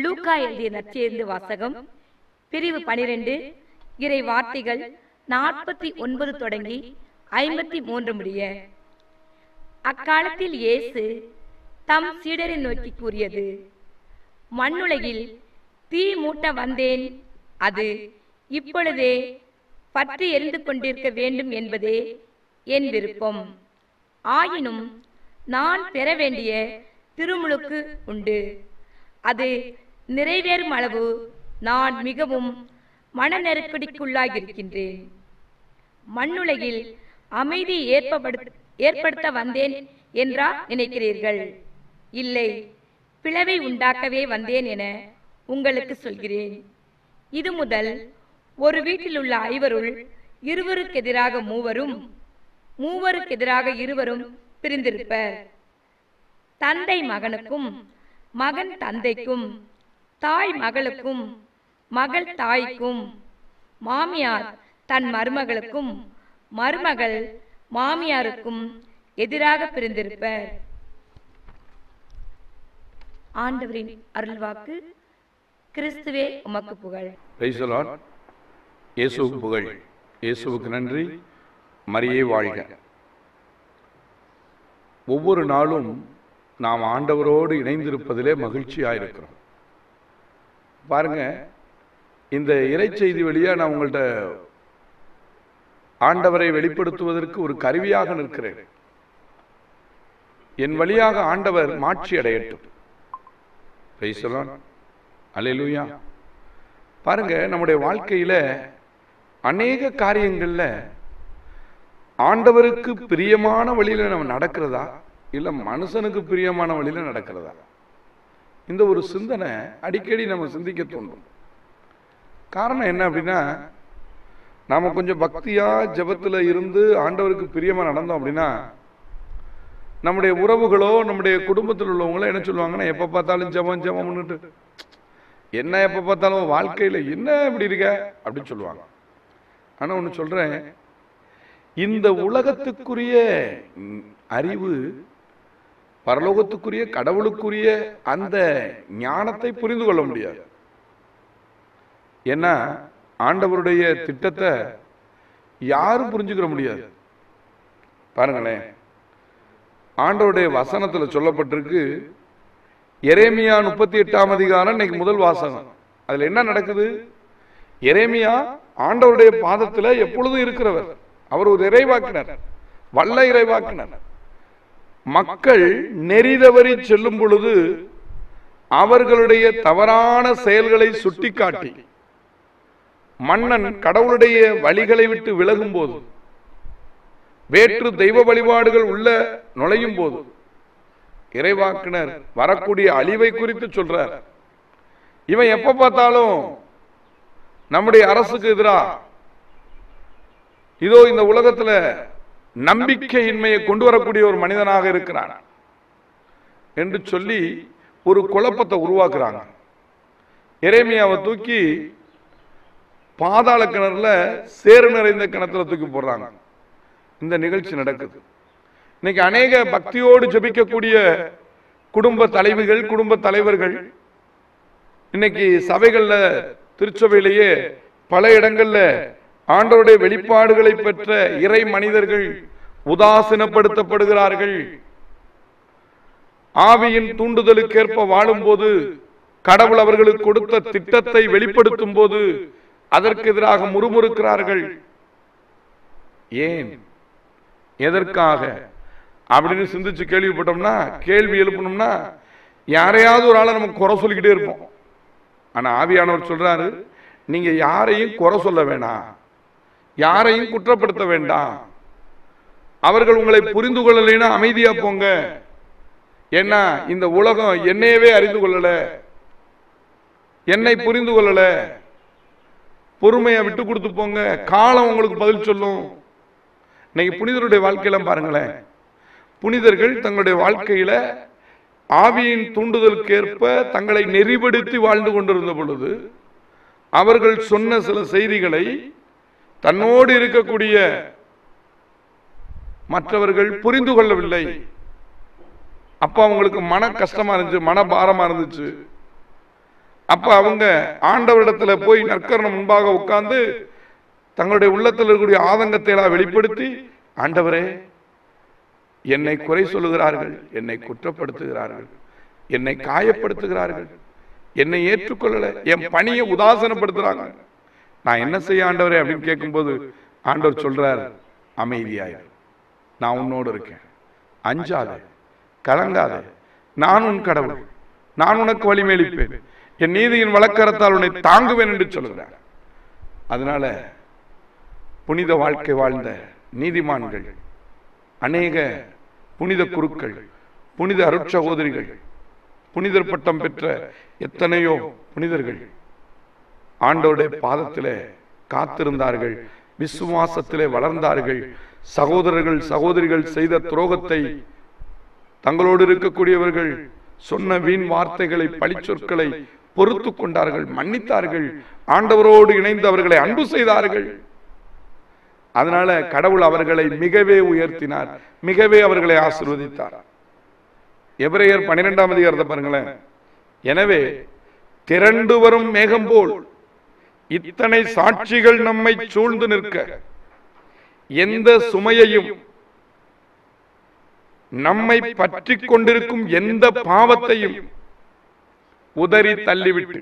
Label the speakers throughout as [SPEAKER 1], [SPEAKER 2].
[SPEAKER 1] லூக்கா எழுதிய நற்செய்தி வாசகம் பிரிவு பனிரெண்டு இறை வார்த்தைகள் நாற்பத்தி ஒன்பது தொடங்கி ஐம்பத்தி மூன்று முடிய அக்காலத்தில் இயேசு தம் சீடரை நோக்கி கூறியது மண்ணுலகில் தீ மூட்ட வந்தேன் அது இப்பொழுதே பற்றி எரிந்து கொண்டிருக்க வேண்டும் என்பதே என் விருப்பம் ஆயினும் நான் பெற வேண்டிய திருமுழுக்கு உண்டு அது நிறைவேறும் அளவு நான் மிகவும் மன நெருக்கடிக்குள்ளாகியிருக்கின்றேன் மண்ணுலகில் அமைதி ஏற்படு ஏற்படுத்த வந்தேன் என்றா நினைக்கிறீர்கள் இல்லை பிளவை உண்டாக்கவே வந்தேன் என உங்களுக்கு சொல்கிறேன் இது முதல் ஒரு வீட்டில் உள்ள ஐவருள் இருவருக்கு எதிராக மூவரும் மூவருக்கு எதிராக இருவரும் பிரிந்திருப்பர் தந்தை மகனுக்கும் மகன் தந்தைக்கும் தாய் மகளுக்கும் மகள் தாய்க்கும் மாமியார் தன் மருமகளுக்கும் மருமகள் மாமியாருக்கும் எதிராக பிரிந்திருப்பர் ஆண்டவரின் அருள்வாக்கு கிறிஸ்துவே உமக்கு புகழ்
[SPEAKER 2] Praise the Lord. இயேசுவுக்கு புகழ் இயேசுவுக்கு நன்றி மரியே வாழ்க ஒவ்வொரு நாளும் நாம் ஆண்டவரோடு இணைந்திருப்பதிலே மகிழ்ச்சியாக இருக்கிறோம் பாருங்க இந்த இறைச்செய்தி வழியா நான் உங்கள்ட்ட ஆண்டவரை வெளிப்படுத்துவதற்கு ஒரு கருவியாக நிற்கிறேன் என் வழியாக ஆண்டவர் மாட்சி அடையட்டும் Praise the Lord. அல்லேலூயா பாருங்க நம்முடைய வாழ்க்கையில அநேக காரியங்கள்ல ஆண்டவருக்கு பிரியமான வழியில நம்ம நடக்கிறதா இல்ல மனுஷனுக்கு பிரியமான வழியில நடக்கிறதா இந்த ஒரு சிந்தனை அடிக்கடி நம்ம சிந்திக்க தோன்றும் காரணம் என்ன அப்படின்னா நாம கொஞ்சம் பக்தியா ஜெபத்துல இருந்து ஆண்டவருக்கு பிரியமா நடந்தோம் அப்படின்னா நம்முடைய உறவுகளோ நம்முடைய குடும்பத்தில் உள்ளவங்களோ என்ன சொல்லுவாங்கன்னா எப்ப பார்த்தாலும் ஜெபம் ஜெபம்னுட்டு என்ன எப்ப பார்த்தாலும் வாழ்க்கையில என்ன இப்படி இருக்க அப்படின்னு சொல்லுவாங்க ஆனா ஒண்ணு சொல்றேன் இந்த உலகத்துக்குரிய ம், அறிவு பரலோகத்துக்குரிய கடவுளுக்குரிய அந்த ஞானத்தை புரிந்து கொள்ள முடியாது ஏன்னா ஆண்டவருடைய திட்டத்தை யாரும் புரிஞ்சுக்கிற முடியாது பாருங்களேன் ஆண்டவருடைய வசனத்துல சொல்லப்பட்டிருக்கு எரேமியா முப்பத்தி எட்டாம் அதிகாரம் இன்னைக்கு முதல் வாசகம் அதுல என்ன நடக்குது எரேமியா ஆண்டவருடைய பாதத்துல எப்பொழுதும் இருக்கிறவர் அவர் ஒரு இறைவாக்கினர் வல்ல இறைவாக்கினர் மக்கள் நெறிதவறி செல்லும் பொழுது அவர்களுடைய தவறான செயல்களை சுட்டிக்காட்டி மன்னன் கடவுளுடைய வழிகளை விட்டு விலகும் போது வேற்று தெய்வ வழிபாடுகள் உள்ள நுழையும் போது இறைவாக்கினர் வரக்கூடிய அழிவை குறித்து சொல்றார் இவன் எப்ப பார்த்தாலும் நம்முடைய அரசுக்கு எதிரா இதோ இந்த உலகத்துல நம்பிக்கையின்மையை கொண்டு வரக்கூடிய ஒரு மனிதனாக இருக்கிறான் என்று சொல்லி ஒரு குழப்பத்தை உருவாக்குறாங்க எரேமியாவை தூக்கி பாதாள கிணறுல சேறு நிறைந்த கிணத்துல தூக்கி போடுறாங்க இந்த நிகழ்ச்சி நடக்குது இன்னைக்கு அநேக பக்தியோடு ஜெபிக்கக்கூடிய குடும்ப தலைவிகள் குடும்ப தலைவர்கள் இன்னைக்கு சபைகள்ல திருச்சபையிலேயே பல இடங்கள்ல ஆண்டவருடைய வெளிப்பாடுகளை பெற்ற இறை மனிதர்கள் உதாசீனப்படுத்தப்படுகிறார்கள் ஆவியின் தூண்டுதலுக்கேற்ப வாழும்போது கடவுள் அவர்களுக்கு கொடுத்த திட்டத்தை வெளிப்படுத்தும் போது அதற்கு எதிராக முறுமுறுக்கிறார்கள் ஏன் எதற்காக அப்படின்னு சிந்திச்சு கேள்விப்பட்டோம்னா கேள்வி எழுப்பணும்னா யாரையாவது ஒரு ஆளை நம்ம குறை சொல்லிக்கிட்டே இருப்போம் ஆனா ஆவியானவர் சொல்றாரு நீங்க யாரையும் குறை சொல்ல வேணாம் யாரையும் குற்றப்படுத்த வேண்டாம் அவர்கள் உங்களை புரிந்து கொள்ளலைன்னா அமைதியா போங்க ஏன்னா இந்த உலகம் என்னையவே அறிந்து கொள்ளல என்னை புரிந்து கொள்ளல பொறுமையை விட்டு கொடுத்து போங்க காலம் உங்களுக்கு பதில் சொல்லும் இன்னைக்கு புனிதருடைய வாழ்க்கையெல்லாம் பாருங்களேன் புனிதர்கள் தங்களுடைய வாழ்க்கையில ஆவியின் தூண்டுதலுக்கேற்ப தங்களை நெறிப்படுத்தி வாழ்ந்து கொண்டிருந்த பொழுது அவர்கள் சொன்ன சில செய்திகளை தன்னோடு இருக்கக்கூடிய மற்றவர்கள் புரிந்து கொள்ளவில்லை அப்ப அவங்களுக்கு மன கஷ்டமா இருந்துச்சு மன பாரமா இருந்துச்சு அப்ப அவங்க ஆண்டவரிடத்துல போய் நற்கரணம் முன்பாக உட்கார்ந்து தங்களுடைய உள்ளத்தில் இருக்கக்கூடிய ஆதங்கத்தை எல்லாம் வெளிப்படுத்தி ஆண்டவரே என்னை குறை சொல்லுகிறார்கள் என்னை குற்றப்படுத்துகிறார்கள் என்னை காயப்படுத்துகிறார்கள் என்னை ஏற்றுக்கொள்ளல என் பணியை உதாசனப்படுத்துறாங்க நான் என்ன செய்ய ஆண்டவரே அப்படின்னு கேட்கும்போது ஆண்டவர் சொல்றார் அமைதியாயிரு நான் உன்னோடு இருக்கேன் அஞ்சாத கலங்காத நான் உன் கடவுள் நான் உனக்கு வழிமேளிப்பேன் என் நீதியின் வழக்கரத்தால் உன்னை தாங்குவேன் என்று சொல்கிறார் அதனால புனித வாழ்க்கை வாழ்ந்த நீதிமான்கள் அநேக புனித குருக்கள் புனித அருட்சகோதரிகள் புனிதர் பட்டம் பெற்ற எத்தனையோ புனிதர்கள் ஆண்டோடைய பாதத்திலே காத்திருந்தார்கள் விசுவாசத்திலே வளர்ந்தார்கள் சகோதரர்கள் சகோதரிகள் செய்த துரோகத்தை தங்களோடு இருக்கக்கூடியவர்கள் சொன்ன வீண் வார்த்தைகளை பழிச்சொற்களை பொறுத்து கொண்டார்கள் மன்னித்தார்கள் ஆண்டவரோடு இணைந்து அவர்களை அன்பு செய்தார்கள் அதனால கடவுள் அவர்களை மிகவே உயர்த்தினார் மிகவே அவர்களை ஆசிர்வதித்தார் எபிரேயர் பன்னிரெண்டாம் அதிகாரத்தை பாருங்களேன் எனவே திரண்டு வரும் மேகம் போல் இத்தனை சாட்சிகள் நம்மை சூழ்ந்து நிற்க எந்த சுமையையும் நம்மை பற்றி கொண்டிருக்கும் எந்த பாவத்தையும் உதறி தள்ளிவிட்டு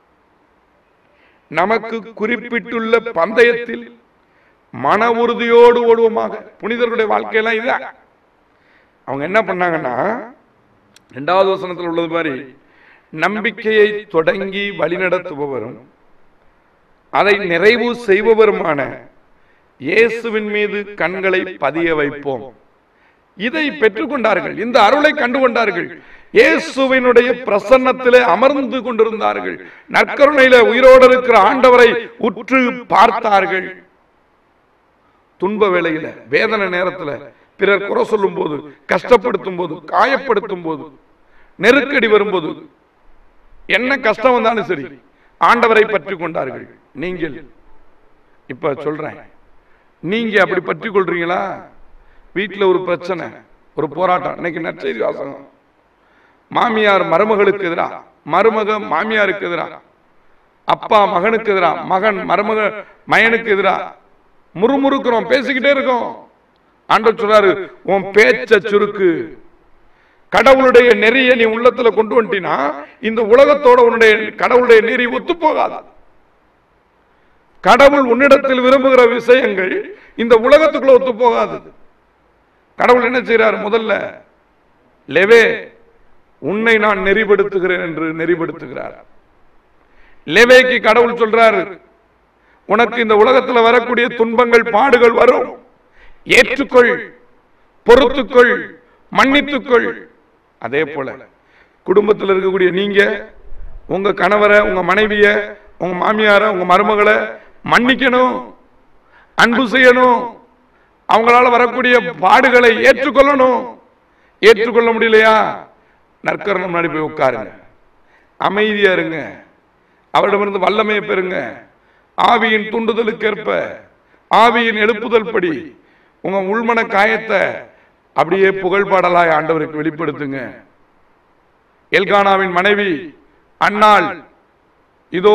[SPEAKER 2] நமக்கு குறிப்பிட்டுள்ள பந்தயத்தில் மன உறுதியோடு ஓடுவோமாக புனிதர்களுடைய வாழ்க்கையெல்லாம் இதான் அவங்க என்ன பண்ணாங்கன்னா இரண்டாவது வசனத்தில் உள்ளது மாதிரி நம்பிக்கையை தொடங்கி வழிநடத்துபவரும் அதை நிறைவு செய்பவருமான இயேசுவின் மீது கண்களை பதிய வைப்போம் இதை பெற்றுக்கொண்டார்கள் இந்த அருளை கண்டு கொண்டார்கள் இயேசுவினுடைய பிரசன்னத்திலே அமர்ந்து கொண்டிருந்தார்கள் நற்கருணையில உயிரோடு இருக்கிற ஆண்டவரை உற்று பார்த்தார்கள் துன்ப வேளையில வேதனை நேரத்துல பிறர் குறை சொல்லும் போது கஷ்டப்படுத்தும் போது காயப்படுத்தும் போது நெருக்கடி வரும்போது என்ன கஷ்டம் வந்தாலும் சரி ஆண்டவரை பற்றி கொண்டார்கள் நீங்கள் இப்ப சொல்றேன் நீங்க அப்படி பற்றி கொள்றீங்களா வீட்டுல ஒரு பிரச்சனை ஒரு போராட்டம் இன்னைக்கு நற்செய்தி வாசகம் மாமியார் மருமகளுக்கு எதிரா மருமக மாமியாருக்கு எதிரா அப்பா மகனுக்கு எதிரா மகன் மருமக மயனுக்கு எதிரா முறுமுறுக்கிறோம் பேசிக்கிட்டே இருக்கோம் ஆண்டவர் சொல்றாரு உன் பேச்ச சுருக்கு கடவுளுடைய நெறியை நீ உள்ளத்துல கொண்டு வந்துட்டீனா இந்த உலகத்தோட உன்னுடைய கடவுளுடைய நெறி ஒத்து போகாது கடவுள் உன்னிடத்தில் விரும்புகிற விஷயங்கள் இந்த உலகத்துக்குள்ள ஒத்து போகாது கடவுள் என்ன செய்யறார் முதல்ல லெவே உன்னை நான் நெறிப்படுத்துகிறேன் என்று நெறிப்படுத்துகிறார் லெவேக்கு கடவுள் சொல்றாரு உனக்கு இந்த உலகத்துல வரக்கூடிய துன்பங்கள் பாடுகள் வரும் ஏற்றுக்கொள் பொறுத்துக்கொள் மன்னித்துக்கொள் அதே போல குடும்பத்தில் இருக்கக்கூடிய நீங்க உங்க கணவரை உங்க மனைவிய உங்க மாமியார உங்க மருமகளை மன்னிக்கணும் அன்பு செய்யணும் அவங்களால வரக்கூடிய பாடுகளை ஏற்றுக்கொள்ளணும் ஏற்றுக்கொள்ள முடியலையா நற்கரணம் முன்னாடி போய் உட்காருங்க அமைதியா இருங்க அவரிடமிருந்து வல்லமையை பெறுங்க ஆவியின் தூண்டுதலுக்கேற்ப ஆவியின் எழுப்புதல் படி உங்க உள்மன காயத்தை அப்படியே புகழ்பாடலாய் ஆண்டவருக்கு வெளிப்படுத்துங்க எல்கானாவின் மனைவி அன்னாள் இதோ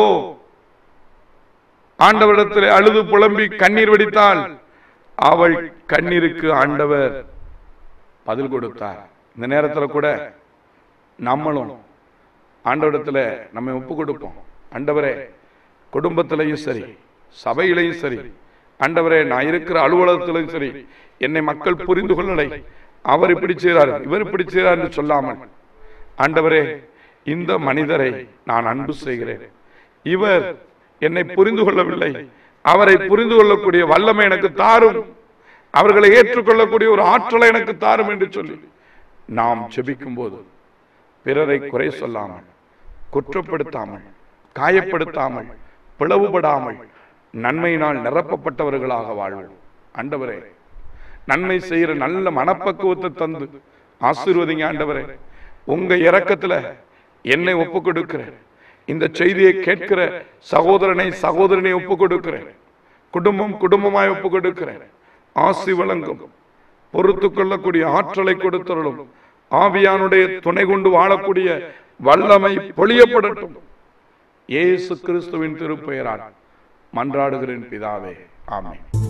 [SPEAKER 2] ஆண்டவரிடத்தில் அழுது புலம்பி கண்ணீர் வடித்தால் அவள் கண்ணீருக்கு ஆண்டவர் பதில் கொடுத்தார் இந்த நேரத்துல கூட நம்மளும் ஆண்டவரிடத்துல நம்ம ஒப்பு கொடுப்போம் ஆண்டவரே குடும்பத்திலையும் சரி சபையிலையும் சரி ஆண்டவரே நான் இருக்கிற அலுவலகத்திலும் சரி என்னை மக்கள் புரிந்து கொள்ளலை அவர் இப்படி செய்கிறார் இவர் இப்படி செய்கிறார் என்று சொல்லாமல் ஆண்டவரே இந்த மனிதரை நான் அன்பு செய்கிறேன் இவர் என்னை புரிந்து கொள்ளவில்லை அவரை புரிந்து கொள்ளக்கூடிய வல்லமை எனக்கு தாரும் அவர்களை ஏற்றுக்கொள்ளக்கூடிய ஒரு ஆற்றலை எனக்கு தாரும் என்று சொல்லி நாம் ஜெபிக்கும் போது பிறரை குறை சொல்லாமல் குற்றப்படுத்தாமல் காயப்படுத்தாமல் பிளவுபடாமல் நன்மையினால் நிரப்பப்பட்டவர்களாக வாழ்வோம் ஆண்டவரே நன்மை செய்கிற நல்ல மனப்பக்குவத்தை தந்து ஆசீர்வதிங்க ஆண்டவரே உங்க இரக்கத்துல என்னை ஒப்பு கொடுக்கிறேன் இந்த செய்தியை கேட்கிற சகோதரனை சகோதரனை ஒப்பு கொடுக்கிறேன் குடும்பம் குடும்பமாய் ஒப்பு கொடுக்கிறேன் ஆசி வழங்கும் பொறுத்து கொள்ளக்கூடிய ஆற்றலை கொடுத்தருளும் ஆவியானுடைய துணை கொண்டு வாழக்கூடிய வல்லமை பொழியப்படட்டும் இயேசு கிறிஸ்துவின் திருப்பெயரால் மன்றாடுகிறேன் பிதாவே ஆமென்